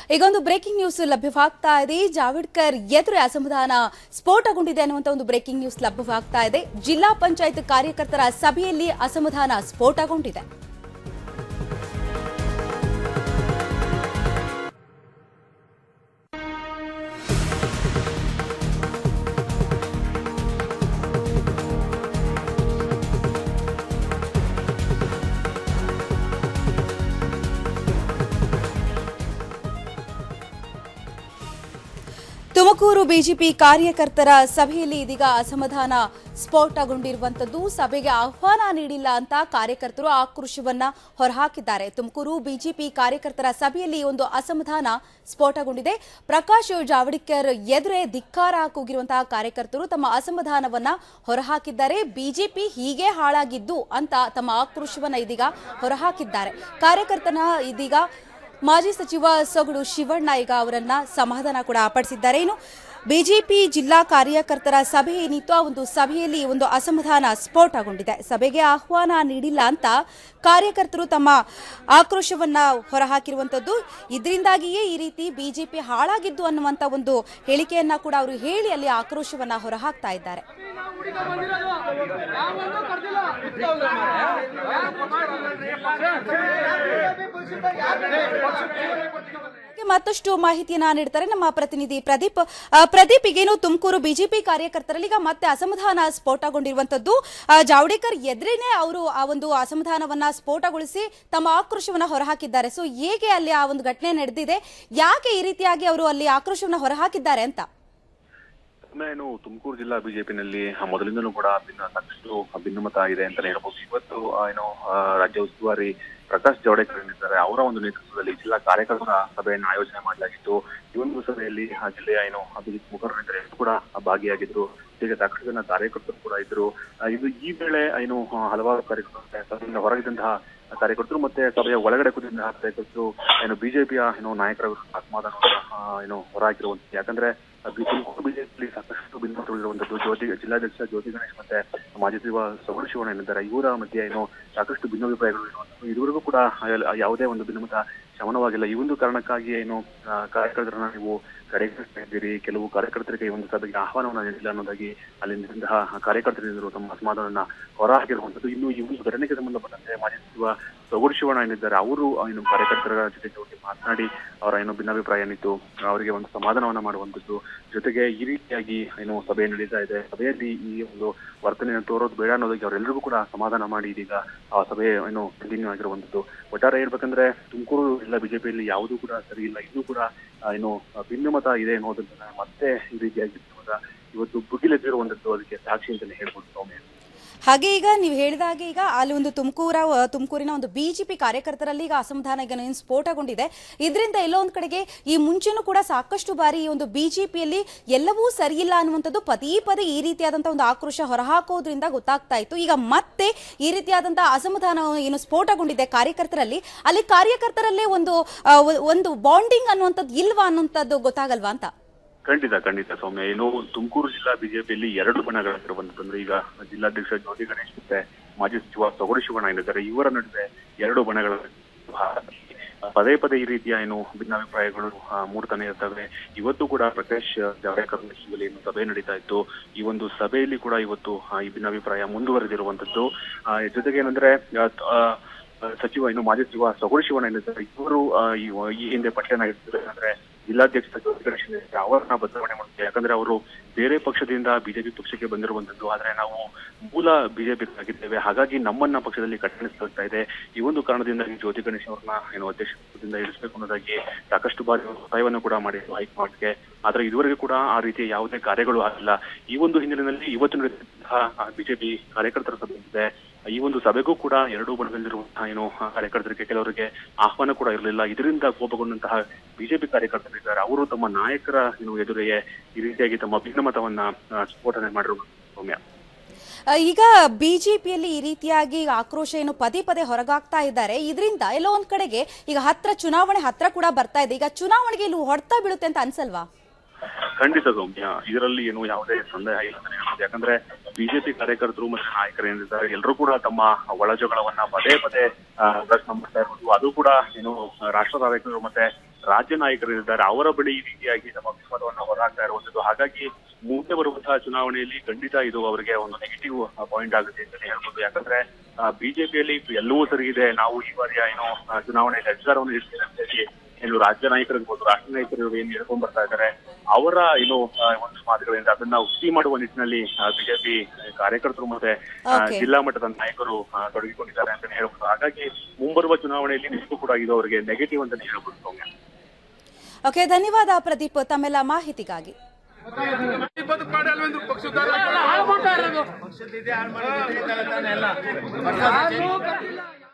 ಈಗೊಂದು breaking news ಲಭ್ಯವಾಗ್ತಾ ಇದೆ ಜಾವಡ್ಕರ್ ಎದುರು ಅಸಮಾಧಾನ ಸ್ಫೋಟಗೊಂಡಿದೆ ಅನ್ನುವಂತ ಒಂದು ಬ್ರೇಕಿಂಗ್ ನ್ಯೂಸ್ ಲಭ್ಯವಾಗ್ತಾ ಇದೆ ಜಿಲ್ಲಾ ಪಂಚಾಯತ್ ಕಾರ್ಯಕರ್ತರ ಸಭೆಯಲ್ಲಿ ಅಸಮಾಧಾನ ಸ್ಫೋಟಗೊಂಡಿದೆ ತುಮಕೂರು ಬಿಜೆಪಿ ಕಾರ್ಯಕರ್ತರ ಸಭೆಯಲ್ಲಿ ಇದೀಗ ಅಸಮಾಧಾನ ಸ್ಫೋಟಗೊಂಡಿರುವಂತದ್ದು ಸಭೆಗೆ ಆಹ್ವಾನ ನೀಡಿಲ್ಲ ಅಂತ ಕಾರ್ಯಕರ್ತರು ಆಕ್ರೋಶವನ್ನ ಹೊರಹಾಕಿದ್ದಾರೆ ತುಮಕೂರು ಬಿಜೆಪಿ ಕಾರ್ಯಕರ್ತರ ಸಭೆಯಲ್ಲಿ ಒಂದು ಅಸಮಾಧಾನ ಸ್ಫೋಟಗೊಂಡಿದೆ ಪ್ರಕಾಶ್ ಜಾವಡೇಕರ್ ಎದುರೇ ಧಿಕ್ಕಾರ ಕೂಗಿರುವಂತಹ ಕಾರ್ಯಕರ್ತರು ತಮ್ಮ ಅಸಮಾಧಾನವನ್ನ ಹೊರಹಾಕಿದ್ದಾರೆ ಬಿಜೆಪಿ ಹೀಗೆ ಹಾಳಾಗಿದ್ದು ಅಂತ ತಮ್ಮ ಆಕ್ರೋಶವನ್ನ ಇದೀಗ ಹೊರಹಾಕಿದ್ದಾರೆ ಕಾರ್ಯಕರ್ತನ ಇದೀಗ ಮಾಜಿ ಸಚಿವ ಸೊಗಡು ಶಿವಣ್ಣ ಈಗ ಅವರನ್ನ ಸಮಾಧಾನ ಕೂಡ ಪಡಿಸಿದ್ದಾರೆ ಇನ್ನು ಬಿಜೆಪಿ ಜಿಲ್ಲಾ ಕಾರ್ಯಕರ್ತರ ಸಭೆ ಏನಿತ್ತು ಆ ಒಂದು ಸಭೆಯಲ್ಲಿ ಒಂದು ಅಸಮಾಧಾನ ಸ್ಫೋಟಗೊಂಡಿದೆ ಸಭೆಗೆ ಆಹ್ವಾನ ನೀಡಿಲ್ಲ ಅಂತ ಕಾರ್ಯಕರ್ತರು ತಮ್ಮ ಆಕ್ರೋಶವನ್ನ ಹೊರಹಾಕಿರುವಂತದ್ದು ಇದರಿಂದಾಗಿಯೇ ಈ ರೀತಿ ಬಿಜೆಪಿ ಹಾಳಾಗಿದ್ದು ಅನ್ನುವಂತ ಒಂದು ಹೇಳಿಕೆಯನ್ನ ಕೂಡ ಅವರು ಹೇಳಿ ಅಲ್ಲಿ ಆಕ್ರೋಶವನ್ನ ಹೊರಹಾಕ್ತಾ ಇದ್ದಾರೆ ಬಗ್ಗೆ ಮತ್ತಷ್ಟು ಮಾಹಿತಿಯನ್ನ ನೀಡ್ತಾರೆ ನಮ್ಮ ಪ್ರತಿನಿಧಿ ಪ್ರದೀಪ್ ಆ, ಪ್ರದೀಪ್ ಈಗೇನು ತುಮಕೂರು ಬಿಜೆಪಿ ಕಾರ್ಯಕರ್ತರಲ್ಲಿ ಈಗ ಮತ್ತೆ ಅಸಮಾಧಾನ ಸ್ಫೋಟಗೊಂಡಿರುವಂತದ್ದು ಆ, ಜಾವಡೇಕರ್ ಎದುರೇನೆ ಅವರು ಆ ಒಂದು ಅಸಮಾಧಾನವನ್ನ ಸ್ಫೋಟಗೊಳಿಸಿ ತಮ್ಮ ಆಕ್ರೋಶವನ್ನ ಹೊರಹಾಕಿದ್ದಾರೆ ಸೊ ಹೇಗೆ ಅಲ್ಲಿ ಆ ಒಂದು ಘಟನೆ ನಡೆದಿದೆ ಯಾಕೆ ಈ ರೀತಿಯಾಗಿ ಅವರು ಅಲ್ಲಿ ಆಕ್ರೋಶವನ್ನ ಹೊರಹಾಕಿದ್ದಾರೆ ಅಂತ ಒಮ್ಮೆ ಏನು ತುಮಕೂರು ಜಿಲ್ಲಾ ಬಿಜೆಪಿನಲ್ಲಿ ಮೊದಲಿಂದಲೂ ಕೂಡ ಭಿನ್ನ ಸಾಕಷ್ಟು ಭಿನ್ನಮತ ಇದೆ ಅಂತಾನೆ ಹೇಳ್ಬೋದು ಇವತ್ತು ಆ, ಏನು ಆ, ರಾಜ್ಯ ಉಸ್ತುವಾರಿ ಪ್ರಕಾಶ್ ಜಾವಡೇಕರ್ ಏನಿದ್ದಾರೆ ಅವರ ಒಂದು ನೇತೃತ್ವದಲ್ಲಿ ಜಿಲ್ಲಾ ಕಾರ್ಯಕರ್ತರ ಸಭೆಯನ್ನು ಆಯೋಜನೆ ಮಾಡಲಾಗಿತ್ತು ಈ ಒಂದು ಸಭೆಯಲ್ಲಿ ಆ ಜಿಲ್ಲೆಯ ಏನು ಅಭಿಜಿತ್ ಮುಖಂಡರಿದ್ದಾರೆ ಎಲ್ಲರೂ ಕೂಡ ಭಾಗಿಯಾಗಿದ್ರು ಜೊತೆಗೆ ಸಾಕಷ್ಟು ಜನ ಕಾರ್ಯಕರ್ತರು ಕೂಡ ಇದ್ರು ಆ, ಇದು ಈ ವೇಳೆ ಏನು ಆ, ಹಲವಾರು ಕಾರ್ಯಕರ್ತರು ಸಭೆಯಿಂದ ಹೊರಗಿದ್ದಂತಹ ಕಾರ್ಯಕರ್ತರು ಮತ್ತೆ ಸಭೆಯ ಒಳಗಡೆ ಕೂತಿದ್ದಂತಹ ಕಾರ್ಯಕರ್ತರು ಏನು ಬಿಜೆಪಿಯ ಏನು ನಾಯಕರ ವಿರುದ್ಧ ಅಸಮಾಧಾನವನ್ನ ಆ, ಏನು ಹೊರಹಾಕಿರುವಂತ ಯಾಕಂದ್ರೆ ತುಮಕೂರು ಬಿಜೆಪಿಯಲ್ಲಿ ಸಾಕಷ್ಟು ಭಿನ್ನಮತಗಳಿರುವಂತದ್ದು ಜ್ಯೋತಿ ಜಿಲ್ಲಾಧ್ಯಕ್ಷ ಜ್ಯೋತಿ ಗಣೇಶ್ ಮತ್ತೆ ಮಾಜಿ ಸಚಿವ ಸವರ್ಣ ಶಿವಣ್ಣ ಏನಿದ್ದಾರೆ ಇವರ ಮಧ್ಯೆ ಏನು ಸಾಕಷ್ಟು ಭಿನ್ನಾಭಿಪ್ರಾಯಗಳು ಇರುವಂತದ್ದು ಇದುವರೆಗೂ ಕೂಡ ಆ- ಯಾವುದೇ ಒಂದು ಭಿನ್ನಮತ ಶಮನವಾಗಿಲ್ಲ ಈ ಒಂದು ಕಾರಣಕ್ಕಾಗಿ ಏನು ಆ, ಕಾರ್ಯಕರ್ತರನ್ನ ನೀವು ಕಡೆಗಣಿಸ್ತಾ ಇದ್ದೀರಿ ಕೆಲವು ಕಾರ್ಯಕರ್ತರಿಗೆ ಈ ಒಂದು ಸಭೆಗೆ ಆಹ್ವಾನವನ್ನ ನೀಡಿಲ್ಲ ಅನ್ನೋದಾಗಿ ಅಲ್ಲಿಂತಹ ಕಾರ್ಯಕರ್ತರಿದ್ದರು ತಮ್ಮ ಅಸಮಾಧಾನವನ್ನ ಹೊರಹಾಕಿರುವಂತದ್ದು ಇನ್ನು ಈ ಒಂದು ಘಟನೆಗೆ ಸಂಬಂಧಪಟ್ಟಂತೆ ಮಾಜಿ ಸಚಿವ ಸೊಗಡು ಶಿವಣ್ಣ ಏನಿದ್ದಾರೆ ಅವರು ಏನು ಕಾರ್ಯಕರ್ತರ ಜೊತೆಗೆ ಹೋಗಿ ಮಾತನಾಡಿ ಅವರ ಏನು ಭಿನ್ನಾಭಿಪ್ರಾಯ ಏನಿತ್ತು ಅವರಿಗೆ ಒಂದು ಸಮಾಧಾನವನ್ನ ಮಾಡುವಂತದ್ದು ಜೊತೆಗೆ ಈ ರೀತಿಯಾಗಿ ಏನು ಸಭೆ ನಡೀತಾ ಇದೆ ಸಭೆಯಲ್ಲಿ ಈ ಒಂದು ವರ್ತನೆಯನ್ನು ತೋರೋದು ಬೇಡ ಅನ್ನೋದಕ್ಕೆ ಅವರೆಲ್ಲರಿಗೂ ಕೂಡ ಸಮಾಧಾನ ಮಾಡಿ ಇದೀಗ ಆ ಸಭೆ ಏನು ಕಂಟಿನ್ಯೂ ಆಗಿರುವಂತದ್ದು ಒಟ್ಟಾರೆ ಹೇಳ್ಬೇಕಂದ್ರೆ ತುಮಕೂರು ಜಿಲ್ಲಾ ಬಿಜೆಪಿಯಲ್ಲಿ ಯಾವುದೂ ಕೂಡ ಸರಿ ಇಲ್ಲ ಇನ್ನೂ ಕೂಡ ಆ, ಏನು ಆ, ಭಿನ್ನಮತ ಇದೆ ಅನ್ನೋದನ್ನ ಮತ್ತೆ ಈ ರೀತಿಯಾಗಿ ಇವಾಗ ಇವತ್ತು ಭುಗಿಲೆದ್ದಿರುವಂತದ್ದು ಅದಕ್ಕೆ ಸಾಕ್ಷಿ ಅಂತಾನೆ ಹೇಳ್ಬೋದು ಸೌಮ್ಯ ಹಾಗೆ ಈಗ ನೀವು ಹೇಳಿದ ಹಾಗೆ ಈಗ ಅಲ್ಲಿ ಒಂದು ತುಮಕೂರ ತುಮಕೂರಿನ ಒಂದು ಬಿಜೆಪಿ ಕಾರ್ಯಕರ್ತರಲ್ಲಿ ಈಗ ಅಸಮಾಧಾನ ಈಗ ಏನು ಸ್ಫೋಟಗೊಂಡಿದೆ ಇದರಿಂದ ಎಲ್ಲೋ ಒಂದ್ ಕಡೆಗೆ ಈ ಮುಂಚೆನೂ ಕೂಡ ಸಾಕಷ್ಟು ಬಾರಿ ಈ ಒಂದು ಬಿಜೆಪಿಯಲ್ಲಿ ಎಲ್ಲವೂ ಸರಿಯಿಲ್ಲ ಅನ್ನುವಂಥದ್ದು ಪದೇ ಪದೇ ಈ ರೀತಿಯಾದಂತಹ ಒಂದು ಆಕ್ರೋಶ ಹೊರಹಾಕೋದ್ರಿಂದ ಗೊತ್ತಾಗ್ತಾ ಇತ್ತು ಈಗ ಮತ್ತೆ ಈ ರೀತಿಯಾದಂತಹ ಅಸಮಾಧಾನ ಏನು ಸ್ಫೋಟಗೊಂಡಿದೆ ಕಾರ್ಯಕರ್ತರಲ್ಲಿ ಅಲ್ಲಿ ಕಾರ್ಯಕರ್ತರಲ್ಲೇ ಒಂದು ಆ, ಒ- ಒಂದು ಬಾಂಡಿಂಗ್ ಅನ್ನುವಂಥದ್ದು ಇಲ್ವಾ ಅನ್ನುವಂಥದ್ದು ಗೊತ್ತಾಗಲ್ವಾ ಅಂತ ಖಂಡಿತ ಖಂಡಿತ ಸೌಮ್ಯ ಏನು ತುಮಕೂರು ಜಿಲ್ಲಾ ಬಿಜೆಪಿಯಲ್ಲಿ ಎರಡು ಬಣಗಳಿರುವಂತಂದ್ರೆ ಈಗ ಜಿಲ್ಲಾಧ್ಯಕ್ಷ ಜ್ಯೋತಿ ಗಣೇಶ್ ಮತ್ತೆ ಮಾಜಿ ಸಚಿವ ಸೊಗಡು ಶಿವಣ್ಣ ಏನಿದ್ದಾರೆ ಇವರ ನಡುವೆ ಎರಡು ಬಣಗಳ ಪದೇ ಪದೇ ಈ ರೀತಿಯ ಏನು ಭಿನ್ನಾಭಿಪ್ರಾಯಗಳು ಆ, ಮೂಡ್ತಾನೆ ಇರ್ತವೆ ಇವತ್ತು ಕೂಡ ಪ್ರಕಾಶ್ ಜಾವಡೇಕರ್ ನೇತೃತ್ವದಲ್ಲಿ ಏನು ಸಭೆ ನಡೀತಾ ಇತ್ತು ಈ ಒಂದು ಸಭೆಯಲ್ಲಿ ಕೂಡ ಇವತ್ತು ಆ, ಈ ಭಿನ್ನಾಭಿಪ್ರಾಯ ಮುಂದುವರೆದಿರುವಂತದ್ದು ಆ, ಜೊತೆಗೆ ಏನಂದ್ರೆ ಆ, ಆ, ಸಚಿವ ಇನ್ನು ಮಾಜಿ ಸಚಿವ ಸೊಗಡು ಶಿವಣ್ಣ ಏನಿದ್ದಾರೆ ಇವರು ಆ, ಈ ಈ ಹಿಂದೆ ಪಟ್ಟಣ ಇರ್ತಾರೆ ಅಂದ್ರೆ ಜಿಲ್ಲಾಧ್ಯಕ್ಷ ಜ್ಯೋತಿ ಗಣೇಶ್ ಏನಿದ್ದಾರೆ ಅವರನ್ನ ಬದಲಾವಣೆ ಮಾಡುತ್ತೆ ಯಾಕಂದ್ರೆ ಅವರು ಬೇರೆ ಪಕ್ಷದಿಂದ ಬಿಜೆಪಿ ಪಕ್ಷಕ್ಕೆ ಬಂದಿರುವಂತದ್ದು ಆದ್ರೆ ನಾವು ಮೂಲ ಬಿಜೆಪಿ ಆಗಿದ್ದೇವೆ ಹಾಗಾಗಿ ನಮ್ಮನ್ನ ಪಕ್ಷದಲ್ಲಿ ಕಡೆಗಣಿಸಲಾಗ್ತಾ ಇದೆ ಈ ಒಂದು ಕಾರಣದಿಂದಾಗಿ ಜ್ಯೋತಿ ಗಣೇಶ್ ಅವರನ್ನ ಏನು ಅಧ್ಯಕ್ಷದಿಂದ ಇಳಿಸಬೇಕು ಅನ್ನೋದಾಗಿ ಸಾಕಷ್ಟು ಬಾರಿ ಒತ್ತಾಯವನ್ನು ಕೂಡ ಮಾಡಿದ್ರು ಹೈಕಮಾಂಡ್ಗೆ ಆದ್ರೆ ಇದುವರೆಗೂ ಕೂಡ ಆ ರೀತಿಯ ಯಾವುದೇ ಕಾರ್ಯಗಳು ಆಗಿಲ್ಲ ಈ ಒಂದು ಹಿನ್ನೆಲೆಯಲ್ಲಿ ಇವತ್ತು ನಡೆದಂತಹ ಬಿಜೆಪಿ ಕಾರ್ಯಕರ್ತರ ಸಭೆ ಇದೆ ಈ ಒಂದು ಸಭೆಗೂ ಕೂಡ ಎರಡೂ ಬಣದಲ್ಲಿರುವಂತಹ ಏನು ಆ, ಕಾರ್ಯಕರ್ತರಿಗೆ ಕೆಲವರಿಗೆ ಆಹ್ವಾನ ಕೂಡ ಇರಲಿಲ್ಲ ಇದರಿಂದ ಕೋಪಗೊಂಡಂತಹ ಬಿಜೆಪಿ ಕಾರ್ಯಕರ್ತರಿದ್ದಾರೆ ಅವರು ತಮ್ಮ ನಾಯಕರ ಏನು ಎದುರಿಗೆ ಈ ರೀತಿಯಾಗಿ ತಮ್ಮ ಭಿನ್ನಮತವನ್ನ ಆ, ಸ್ಫೋಟನೆ ಮಾಡಿರುವ ಸೌಮ್ಯ ಆ, ಈಗ ಬಿಜೆಪಿಯಲ್ಲಿ ಈ ರೀತಿಯಾಗಿ ಆಕ್ರೋಶ ಏನು ಪದೇ ಪದೇ ಹೊರಗಾಗ್ತಾ ಇದ್ದಾರೆ ಇದರಿಂದ ಎಲ್ಲೋ ಒಂದ್ ಕಡೆಗೆ ಈಗ ಹತ್ರ ಚುನಾವಣೆ ಹತ್ರ ಕೂಡ ಬರ್ತಾ ಇದೆ ಈಗ ಚುನಾವಣೆಗೆ ಇಲ್ಲಿ ಹೊಡ್ತಾ ಬೀಳುತ್ತೆ ಅಂತ ಅನ್ಸಲ್ವಾ ಖಂಡಿತ ಸೌಮ್ಯ ಇದರಲ್ಲಿ ಏನು ಯಾವುದೇ ಸಂದೇಹ ಇಲ್ಲ ಅಂತಾನೆ ಹೇಳ್ಬೋದು. ಯಾಕಂದ್ರೆ ಬಿಜೆಪಿ ಕಾರ್ಯಕರ್ತರು ಮತ್ತೆ ನಾಯಕರು ಏನಿದ್ದಾರೆ ಎಲ್ಲರೂ ಕೂಡ ತಮ್ಮ ಒಳಜಗಳವನ್ನ ಪದೇ ಪದೇ ಆ, ಪ್ರಶ್ನೆ ಮಾಡ್ತಾ ಇರೋದು ಅದು ಕೂಡ ಏನು ರಾಷ್ಟ್ರ ನಾಯಕರು ಮತ್ತೆ ರಾಜ್ಯ ನಾಯಕರಿದ್ದಾರೆ ಅವರ ಬಳಿ ಈ ರೀತಿಯಾಗಿ ತಮ್ಮ ಅಭಿಮತವನ್ನು ಹೊರಹಾಕ್ತಾ ಇರುವಂತದ್ದು ಹಾಗಾಗಿ ಮುಂದೆ ಬರುವಂತಹ ಚುನಾವಣೆಯಲ್ಲಿ ಖಂಡಿತ ಇದು ಅವರಿಗೆ ಒಂದು ನೆಗೆಟಿವ್ ಪಾಯಿಂಟ್ ಆಗುತ್ತೆ ಅಂತಾನೆ ಹೇಳ್ಬೋದು ಯಾಕಂದ್ರೆ ಬಿಜೆಪಿಯಲ್ಲಿ ಎಲ್ಲವೂ ಸರಿ ಇದೆ ನಾವು ಈ ಬಾರಿಯ ಏನೋ ಆ, ಚುನಾವಣೆಯಲ್ಲಿ ಅಧಿಕಾರವನ್ನು ಇರ್ತೇವೆ ಅಂತ ಹೇಳಿ ಏನು ರಾಜ್ಯ ನಾಯಕರಿರ್ಬೋದು ರಾಷ್ಟ್ರ ನಾಯಕರು ಏನ್ ಹೇಳ್ಕೊಂಡ್ ಬರ್ತಾ ಇದ್ದಾರೆ ಅವರ ಏನು ಆ, ಒಂದು ಮಾತುಗಳಿಂದ ಅದನ್ನ ಹುಸಿ ಮಾಡುವ ನಿಟ್ಟಿನಲ್ಲಿ ಬಿಜೆಪಿ ಕಾರ್ಯಕರ್ತರು ಮತ್ತೆ ಆ, Okay. ಜಿಲ್ಲಾ ಮಟ್ಟದ ನಾಯಕರು ಆ, ತೊಡಗಿಕೊಂಡಿದ್ದಾರೆ ಅಂತಾನೆ ಹೇಳ್ಬೋದು ಹಾಗಾಗಿ ಮುಂಬರುವ ಚುನಾವಣೆಯಲ್ಲಿ ನಿಜಕ್ಕೂ ಕೂಡ ಇದು ಅವರಿಗೆ ನೆಗೆಟಿವ್ ಅಂತಾನೆ ಹೇಳ್ಬೋದು ಸೌಮ್ಯ ಓಕೆ ಧನ್ಯವಾದ ಪ್ರದೀಪ್ ತಮ್ಮೆಲ್ಲ ಮಾಹಿತಿಗಾಗಿ ಬದುಕು ಮಾಡಿ ಅಲ್ವೇಂದ್ರು ಪಕ್ಷದ ಹಾಳು ಮಾಡ್ತಾ ಇರೋದು